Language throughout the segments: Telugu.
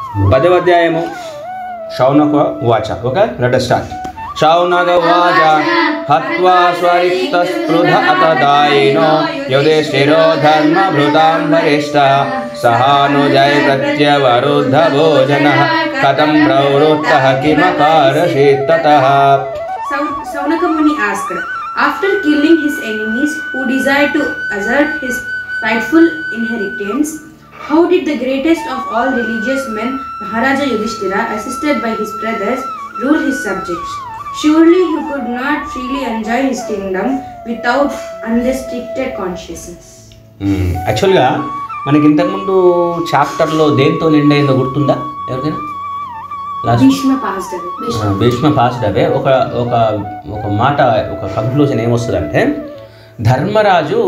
పదవ అధ్యాయము శౌనక వాచ ఓకే లెట్ స్టార్ట్ శౌనక వాచ హత్వా స్వరిక్త స్పృధ అతదాయినో యుధిష్ఠిరో ధర్మ భృతాం వరిష్ట సహానుజయ ప్రత్యవరుద్ధ భోజన కథం ప్రవృత్త కిమకారషేత్ తతః Sau- Saunaka Muni asked, After killing his enemies who desired to assert his rightful inheritance, how did the greatest of all religious men, Maharaja Yudhishthira, assisted by his brothers, rule his subjects? Surely he could not freely enjoy his kingdom without unrestricted consciousness. యాక్చువల్గా మనకి ఇంతకుముందు చాప్టర్లో దేంతో నిండైందో గుర్తుందా ఎవరికైనా లాస్ట్ Bhishma passed away. ఆ, భీష్మ పాస్డ్ అవే ఒక ఒక ఒక మాట ఒక కంక్లూజన్ ఏమొస్తుందంటే ధర్మరాజు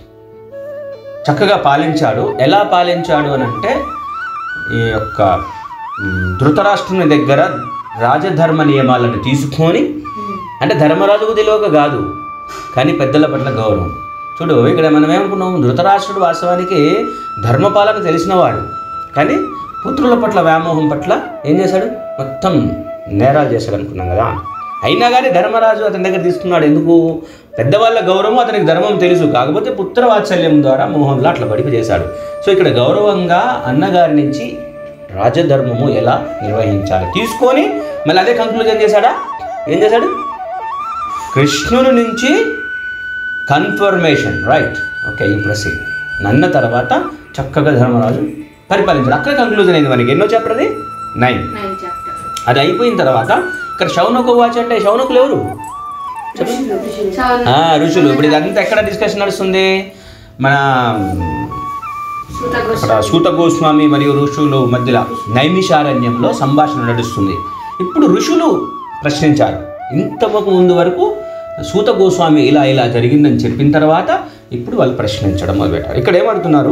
చక్కగా పాలించాడు ఎలా పాలించాడు అని అంటే ఈ యొక్క మ్, ధృతరాష్ట్రుని దగ్గర రాజధర్మ నియమాలను తీసుకొని అంటే ధర్మరాజుకు తెలియక కాదు కానీ పెద్దల పట్ల గౌరవం చూడు ఇక్కడ మనం ఏమనుకున్నాం ధృతరాష్ట్రుడు వాస్తవానికి ధర్మపాలన తెలిసినవాడు కానీ పుత్రుల పట్ల వ్యామోహం పట్ల ఏం చేశాడు మొత్తం నేరాలు చేశాడు అనుకున్నాం కదా అయినా కానీ ధర్మరాజు అతని దగ్గర తీసుకున్నాడు ఎందుకు పెద్దవాళ్ళ గౌరవం అతనికి ధర్మం తెలుసు కాకపోతే పుత్ర వాత్సల్యం ద్వారా మోహంలో అట్లా పడిపి చేశాడు సో ఇక్కడ గౌరవంగా అన్నగారి నుంచి రాజధర్మము ఎలా నిర్వహించాలి తీసుకొని మళ్ళీ అదే కంక్లూజన్ చేశాడా ఏం చేశాడు కృష్ణుని నుంచి కన్ఫర్మేషన్ రైట్ ఓకే ఈ ప్రొసీడ్ నన్న తర్వాత చక్కగా ధర్మరాజు పరిపాలించాడు అక్కడ కంక్లూజన్ అయింది మనకి ఎన్నో చాప్టర్ అది నైన్ Ninth chapter. అది అయిపోయిన తర్వాత ఇక్కడ శౌనకు వాచ్ అంటే శౌనకులు ఎవరు Saunaka. ఆ, ఋషులు ఇప్పుడు ఇదంతా ఎక్కడ డిస్కషన్ నడుస్తుంది మన Suta అక్కడ సూత గోస్వామి మరియు ఋషులు మధ్యలో నైమిషారణ్యంలో సంభాషణ నడుస్తుంది ఇప్పుడు ఋషులు ప్రశ్నించారు ఇంతకు ముందు వరకు సూత గోస్వామి ఇలా ఇలా జరిగిందని చెప్పిన తర్వాత ఇప్పుడు వాళ్ళు ప్రశ్నించడం మొదలుపెట్టారు ఇక్కడ ఏమడుతున్నారు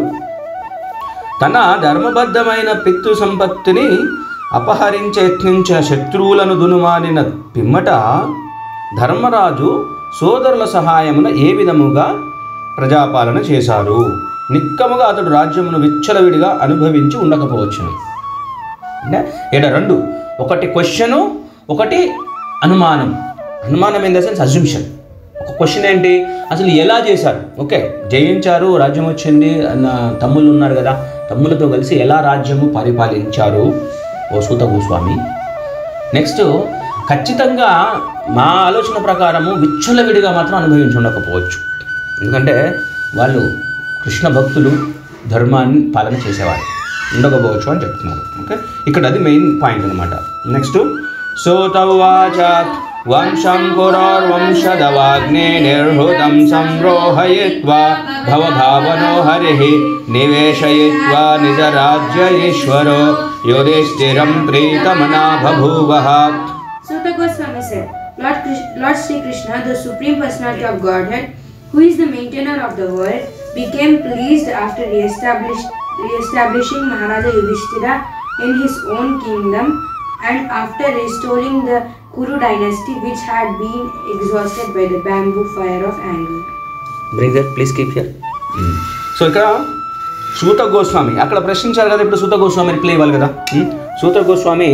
తన ధర్మబద్ధమైన పితృ సంపత్తిని అపహరించి యత్నించిన శత్రువులను దునుమానిన పిమ్మట ధర్మరాజు సోదరుల సహాయమున ఏ విధముగా ప్రజాపాలన చేశారు నిక్కముగా అతడు రాజ్యమును విచ్చలవిడిగా అనుభవించి ఉండకపోవచ్చును అంటే ఇక్కడ రెండు ఒకటి క్వశ్చను ఒకటి అనుమానం అనుమానం ఇన్ ద సెన్స్ అజంప్షన్ ఒక క్వశ్చన్ ఏంటి అసలు ఎలా చేశారు ఓకే జయించారు రాజ్యం వచ్చింది అన్న తమ్ముళ్ళు ఉన్నారు కదా తమ్ములతో కలిసి ఎలా రాజ్యము పరిపాలించారు ఓ సూత భూస్వామి నెక్స్ట్ ఖచ్చితంగా మా ఆలోచన ప్రకారము విచ్చలవిడిగా మాత్రం అనుభవించి ఉండకపోవచ్చు ఎందుకంటే వాళ్ళు కృష్ణ భక్తులు ధర్మాన్ని పాలన చేసేవారు ఉండకపోవచ్చు అని చెప్తున్నారు ఓకే ఇక్కడ అది మెయిన్ పాయింట్ అనమాట నెక్స్ట్ సోతవాచ వంశం పురోర్వంశదవాగ్నే నిర్హృతం సంరోహయిత్వా భవభావనో హరి నివేశయిత్వా నిజరాజ్య ఈశ్వరో యుధిష్ఠిరం ప్రీతమనా బభూవః Suta Goswami said, Lord, Krish- Lord Sri Krishna, the Supreme Personality of Godhead, who is the maintainer of the world, became pleased after re-establish- re-establishing Maharaja Yudhishthira in his own kingdom and after restoring the Kuru dynasty which had been exhausted by the bamboo fire of anger. Bring that please keep here so ఇక్కడ సూత గోస్వామి అక్కడ ప్రశ్నించారు కదా ఇప్పుడు సూత గోస్వామి రిప్లై ఇవ్వాలి కదా Hmm? సూత గోస్వామి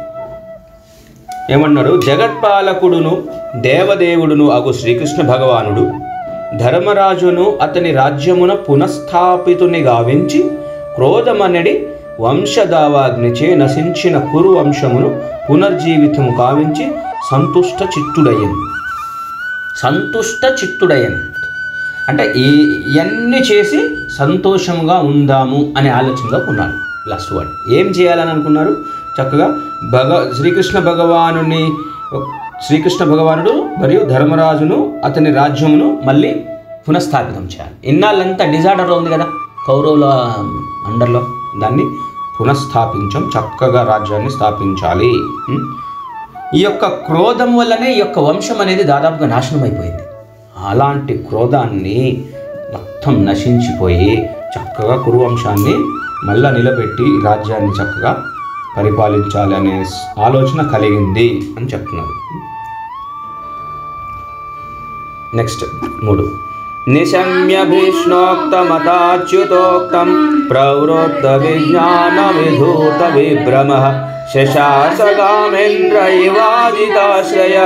ఏమన్నారు జగత్పాలకుడును దేవదేవుడును అగు శ్రీకృష్ణ భగవానుడు ధర్మరాజును అతని రాజ్యమున పునఃస్థాపితుని గావించి క్రోధమనడి వంశదావాగ్నిచే నశించిన కురు వంశమును పునర్జీవితము కావించి సంతుష్ట చిత్తుడయ్యను సంతుష్ట చిత్తుడయ్యను అంటే ఈ ఇవన్నీ చేసి సంతోషంగా ఉందాము అనే ఆలోచనలో ఉన్నాడు లాస్ట్ వర్డ్ ఏం చేయాలని అనుకున్నారు చక్కగా భగ శ్రీకృష్ణ భగవానుని శ్రీకృష్ణ భగవానుడు మరియు ధర్మరాజును అతని రాజ్యమును మళ్ళీ పునఃస్థాపితం చేయాలి ఇన్నాళ్ళంతా డిజార్డర్లో ఉంది కదా కౌరవుల అండర్లో దాన్ని పునఃస్థాపించం చక్కగా రాజ్యాన్ని స్థాపించాలి ఉం? ఈ యొక్క క్రోధం వల్లనే ఈ యొక్క వంశం అనేది దాదాపుగా నాశనం అయిపోయింది అలాంటి క్రోధాన్ని మొత్తం నశించిపోయి చక్కగా కురువంశాన్ని మళ్ళా నిలబెట్టి రాజ్యాన్ని చక్కగా పరిపాలించాలి అనే ఆలోచన కలిగింది అని చెప్తున్నారు నెక్స్ట్ మూడు నిశమ్య భీష్ణోక్తమతాచ్యుతోక్తం ప్రవృత్త విజ్ఞాన విధూత విభ్రమ శశాసగామేంద్ర ఇవాజితాశ్రయ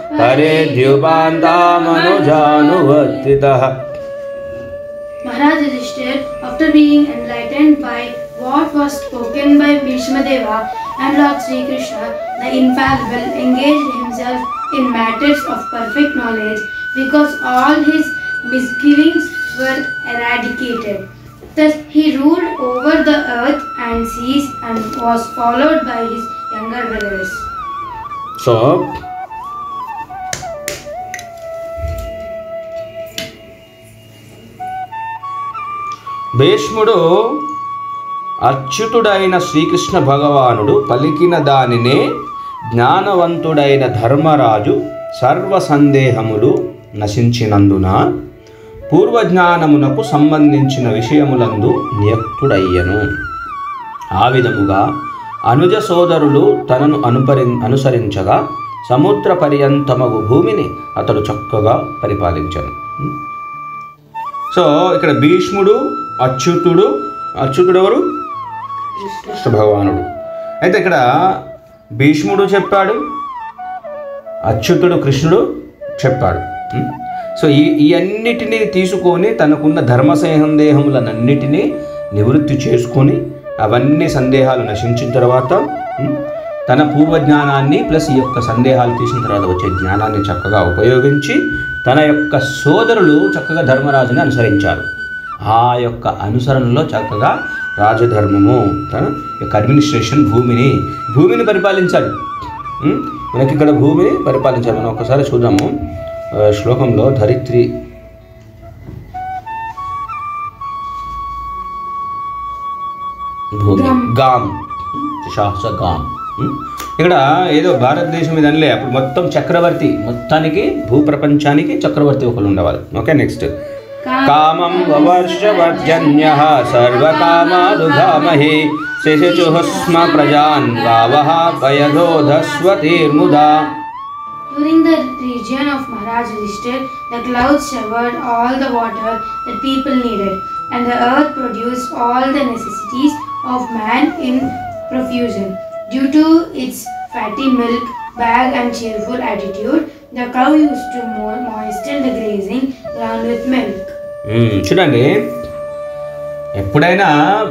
హరేద్యుపాంతామనుజానువర్తిత Maharaj Yudhishthir, after being enlightened by what was spoken by Bhishma Deva and Lord Sri Krishna, the infallible, engaged himself in matters of perfect knowledge because all his misgivings were eradicated. Thus he ruled over the earth and seas and was followed by his younger brothers. So భీష్ముడు అచ్యుతుడైన శ్రీకృష్ణ భగవానుడు పలికిన దానినే జ్ఞానవంతుడైన ధర్మరాజు సర్వ సందేహములు నశించినందున పూర్వజ్ఞానమునకు సంబంధించిన విషయములందు నియక్తుడయ్యను ఆ విధముగా అనుజ సోదరులు తనను అనుపరి అనుసరించగా సముద్ర పర్యంతమగు భూమిని అతడు చక్కగా పరిపాలించను సో ఇక్కడ భీష్ముడు అచ్యుతుడు అచ్యుతుడు ఎవరు కృష్ణ భగవానుడు అయితే ఇక్కడ భీష్ముడు చెప్పాడు అచ్యుతుడు కృష్ణుడు చెప్పాడు ఉం? సో ఈ ఈ అన్నిటినీ తీసుకొని తనకున్న ధర్మ సందేహములనన్నిటినీ నివృత్తి చేసుకొని అవన్నీ సందేహాలు నశించిన తర్వాత ఉం? తన పూర్వజ్ఞానాన్ని ప్లస్ ఈ యొక్క సందేహాలు తీసిన తర్వాత వచ్చే జ్ఞానాన్ని చక్కగా ఉపయోగించి తన యొక్క సోదరులు చక్కగా ధర్మరాజుని అనుసరించారు ఆ యొక్క అనుసరణలో చక్కగా రాజధర్మము తన యొక్క అడ్మినిస్ట్రేషన్ భూమిని భూమిని పరిపాలించాడు ఉం? మనకి ఇక్కడ భూమిని పరిపాలించాడు మనం ఒకసారి చూద్దాము ఆ, శ్లోకంలో ధరిత్రి భూమి గామ్ శాస గామ్ ఉం? ఇక్కడ ఏదో భారతదేశం ఇది అనలే అప్పుడు మొత్తం చక్రవర్తి మొత్తానికి భూప్రపంచానికి చక్రవర్తి ఒకరు ఉండేవాళ్ళు ఓకే నెక్స్ట్ కామం వవర్షవర్జన్య సర్వకామాదుఘామహి శిశుచుః స్మ ప్రజాన్ గావః వయధోధస్వతీర్ముదా During the region of Maharaj Yudhishthir, the clouds showered all the water that people needed, and the earth produced all the necessities of man in profusion. Due to its fatty milk bag and cheerful attitude, the cow used to mo- moisten the grazing ground with milk. మ్మ్. చూడండి ఎప్పుడైనా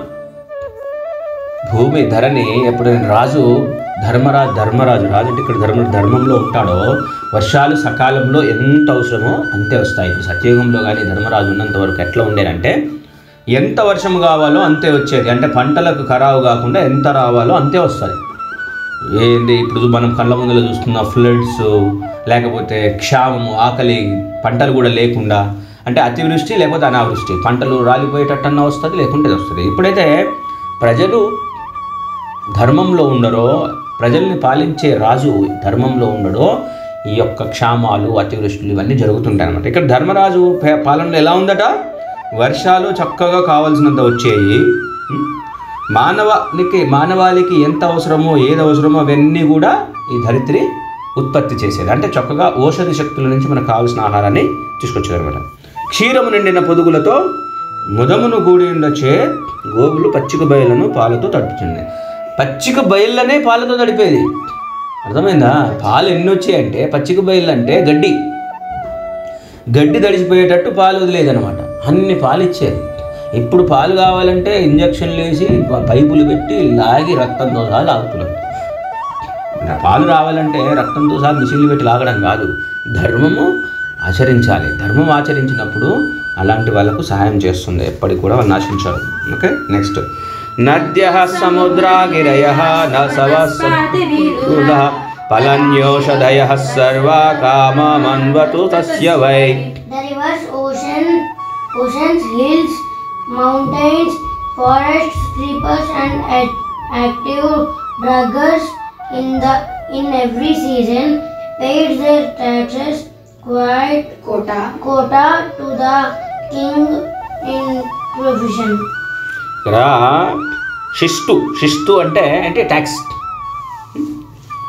భూమి ధరని ఎప్పుడైనా రాజు ధర్మరాజు ధర్మరాజు రాజు అంటే ఇక్కడ ధర్మ ధర్మంలో ఉంటాడో వర్షాలు సకాలంలో ఎంత అవసరమో అంతే వస్తాయి ఇప్పుడు సత్యయుగంలో కానీ ధర్మరాజు ఉన్నంత వరకు ఎట్లా ఉండేదంటే ఎంత వర్షం కావాలో అంతే వచ్చేది అంటే పంటలకు ఖరావు కాకుండా ఎంత రావాలో అంతే వస్తుంది ఏంది ఇప్పుడు మనం కళ్ళ ముందులో చూస్తున్న ఫ్లడ్స్ లేకపోతే క్షామము ఆకలి పంటలు కూడా లేకుండా అంటే అతివృష్టి లేకపోతే అనావృష్టి పంటలు రాలిపోయేటట్టన్నా వస్తుంది లేకుంటే ఇది వస్తుంది ఇప్పుడైతే ప్రజలు ధర్మంలో ఉండరో ప్రజల్ని పాలించే రాజు ధర్మంలో ఉండడో ఈ యొక్క క్షామాలు అతివృష్టులు ఇవన్నీ జరుగుతుంటాయి అన్నమాట ఇక్కడ ధర్మరాజు పే- పాలనలో ఎలా ఉందట వర్షాలు చక్కగా కావాల్సినంత వచ్చేవి ఉం? మానవానికి మానవాళికి ఎంత అవసరమో ఏది అవసరమో అవన్నీ కూడా ఈ ధరిత్రి ఉత్పత్తి చేసేది అంటే చక్కగా ఔషధి శక్తుల నుంచి మనకు కావాల్సిన ఆహారాన్ని తీసుకొచ్చేదన్నమాట క్షీరము నిండిన పొదుగులతో ముదమును కూడి ఉండొచ్చే గోవులు పచ్చిక బయలను పాలతో తడుపుతుంది పచ్చిక బయళ్ళనే పాలతో తడిపేది అర్థమైందా పాలు ఎన్ని వచ్చాయంటే పచ్చిక బయళ్ళు అంటే గడ్డి గడ్డి తడిసిపోయేటట్టు పాలు వదిలేదనమాట అన్ని పాలు ఇచ్చేది ఇప్పుడు పాలు కావాలంటే ఇంజక్షన్లు వేసి ప- పైపులు పెట్టి లాగి రక్తంతో సహా లాగుతున్నారు ఇంకా పాలు రావాలంటే రక్తంతో సహా మిషన్లు పెట్టి లాగడం కాదు ధర్మము ఆచరించాలి ధర్మం ఆచరించినప్పుడు అలాంటి వాళ్ళకు సహాయం చేస్తుంది ఎప్పటికి కూడా వాళ్ళు నాశించారు ఓకే నెక్స్ట్ నద్య సముద్రాగిరయ నసవస ఫలన్యోషధయ సర్వా కామమన్వతు తస్య వై The rivers, ocean, oceans, hills, mountains, forests, creepers, and act- active druggers in the in every season paid their taxes quite Kota. quota to the king in provision. ఇక్కడ శిస్తు శిస్తు అంటే అంటే ట్యాక్స్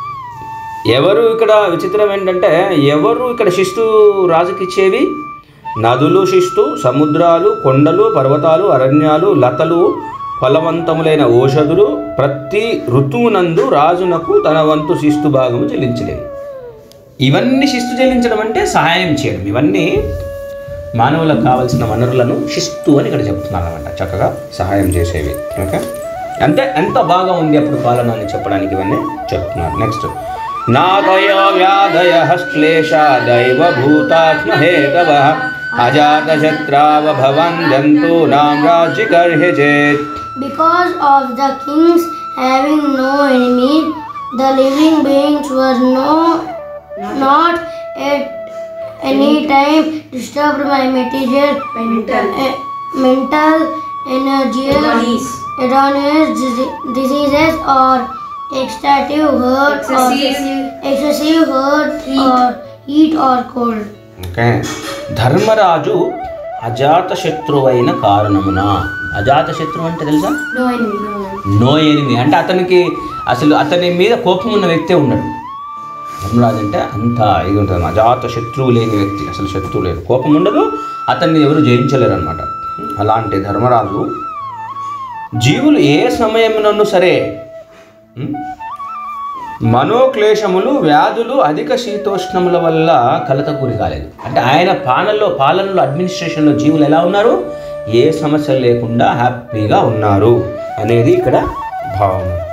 ఎవరు ఇక్కడ విచిత్రం ఏంటంటే ఎవరు ఇక్కడ శిస్తు రాజుకి ఇచ్చేవి నదులు శిస్తు సముద్రాలు కొండలు పర్వతాలు అరణ్యాలు లతలు ఫలవంతములైన ఓషధులు ప్రతి ఋతువునందు రాజునకు తన వంతు శిస్తు భాగము చెల్లించలేదు ఇవన్నీ శిస్తు చెల్లించడం అంటే సహాయం చేయడం ఇవన్నీ మానవులకు కావాల్సిన వనరులను శిస్తు అని ఇక్కడ చెప్తున్నారు అనమాట చక్కగా సహాయం చేసేవి ఓకే అంటే ఎంత బాగా ఉంది అప్పుడు పాలన అని చెప్పడానికి ఇవన్నీ చెప్తున్నారు నెక్స్ట్ నాదయ వ్యాధయ క్లేశ దైవ భూతాత్మహేతవ అజాత శత్రావ భవన్ జంతూనాం రాజ్యకర్హ్యచేత్ Because of the kings having no enemies, the living beings were no not at any time disturbed by material Mental. eh, mental energy, Bodies. erroneous dise- diseases or excessive hurt Excessive or excessive hurt heat. or heat or cold. Okay Dharmaraju అజాత శత్రువైన కారణమున అజాత శత్రువు అంటే తెలుసా No enemy, no enemy. No enemy అంటే అతనికి అసలు అతని మీద కోపం ఉన్న వ్యక్తే ఉన్నాడు ధర్మరాజు అంటే అంత ఇది ఉంటుంది అజాత శత్రువు లేని వ్యక్తి అసలు శత్రువు లేదు కోపం ఉండదు అతన్ని ఎవరు జయించలేరు అనమాట అలాంటి ధర్మరాజు జీవులు ఏ సమయంలోనూ సరే ఉం? మనోక్లేశములు వ్యాధులు అధిక శీతోష్ణముల వల్ల కలత గురి కాలేదు అంటే ఆయన పాలనలో పాలనలో అడ్మినిస్ట్రేషన్లో జీవులు ఎలా ఉన్నారు ఏ సమస్య లేకుండా హ్యాపీగా ఉన్నారు అనేది ఇక్కడ భావము